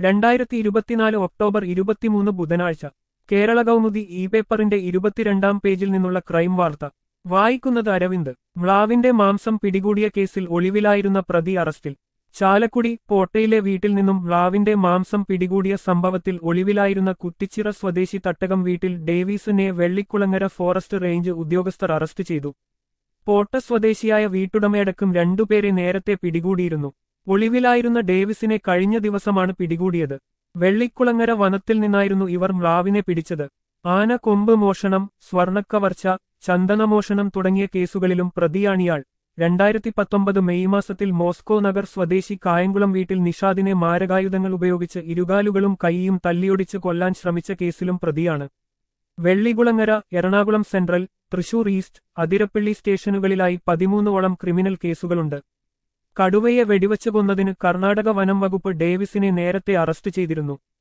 രണ്ടായിരത്തി ഇരുപത്തിനാല് ഒക്ടോബർ ഇരുപത്തിമൂന്ന് ബുധനാഴ്ച കേരള കൗമുദി ഇ പേപ്പറിന്റെ ഇരുപത്തിരണ്ടാം പേജിൽ നിന്നുള്ള ക്രൈം വാർത്ത വായിക്കുന്നത് അരവിന്ദ് മ്ലാവിന്റെ മാംസം പിടികൂടിയ കേസിൽ ഒളിവിലായിരുന്ന പ്രതി അറസ്റ്റിൽ ചാലക്കുടി പോട്ടയിലെ വീട്ടിൽ നിന്നും മ്ലാവിന്റെ മാംസം പിടികൂടിയ സംഭവത്തിൽ ഒളിവിലായിരുന്ന കുറ്റിച്ചിറ സ്വദേശി തട്ടകം വീട്ടിൽ ഡേവീസിനെ വെള്ളിക്കുളങ്ങര ഫോറസ്റ്റ് റേഞ്ച് ഉദ്യോഗസ്ഥർ അറസ്റ്റ് ചെയ്തു പോട്ട സ്വദേശിയായ വീട്ടുടമയടക്കം രണ്ടുപേരെ നേരത്തെ പിടികൂടിയിരുന്നു ഒളിവിലായിരുന്ന ഡേവിസിനെ കഴിഞ്ഞ ദിവസമാണ് പിടികൂടിയത് വെള്ളിക്കുളങ്ങര വനത്തിൽ നിന്നായിരുന്നു ഇവർ മ്ലാവിനെ പിടിച്ചത് ആന കൊമ്പ് മോഷണം സ്വർണക്കവർച്ച ചന്ദനമോഷണം തുടങ്ങിയ കേസുകളിലും പ്രതിയാണിയാൾ രണ്ടായിരത്തി പത്തൊമ്പത് മെയ് മാസത്തിൽ മോസ്കോ നഗർ സ്വദേശി കായംകുളം വീട്ടിൽ നിഷാദിനെ മാരകായുധങ്ങൾ ഉപയോഗിച്ച് ഇരുകാലുകളും കൈയും തല്ലിയൊടിച്ച് കൊല്ലാൻ ശ്രമിച്ച കേസിലും പ്രതിയാണ് വെള്ളികുളങ്ങര എറണാകുളം സെൻട്രൽ തൃശൂർ ഈസ്റ്റ് അതിരപ്പള്ളി സ്റ്റേഷനുകളിലായി പതിമൂന്നോളം ക്രിമിനൽ കേസുകളുണ്ട് കടുവയെ വെടിവച്ചു കൊന്നതിന് കർണാടക വനം വകുപ്പ് ഡേവിസിനെ നേരത്തെ അറസ്റ്റ് ചെയ്തിരുന്നു